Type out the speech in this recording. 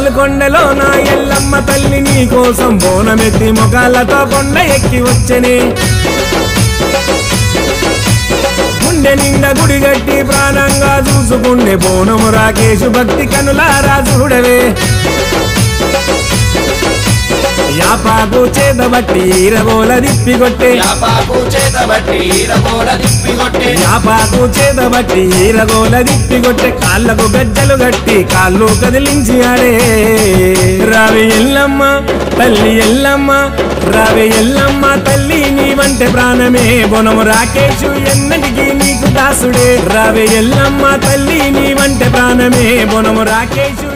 గోల్కొండలో నా ఎల్లమ్మ తల్లి నీ కోసం బోనమెత్తి మొగాలతో కొండ ఎక్కి వచ్చనే గుండె నిండా గుడి గట్టి ప్రాణంగా చూసుకుండే బోనము రాకేషు భక్తి కనులారా చూడవే యాపాకు చేతబట్టి ఈరగోల దిప్పి కొట్టే యాపాకు చేతబట్టి ఈరగోల దిప్పి కొట్టే యాపాకు చేతబట్టి ఈరగోల దిప్పి కొట్టే కాళ్ళకు గజ్జలు గట్టి కాళ్ళు కదిలించి ఆడే రావి ఎల్లమ్మ తల్లి ఎల్లమ్మ రావి ఎల్లమ్మ తల్లి నీ వంటే ప్రాణమే బొనము రాకేషు ఎన్నటికీ నీకు దాసుడే రావి ఎల్లమ్మ తల్లి నీ వంటే ప్రాణమే బొనము రాకేషు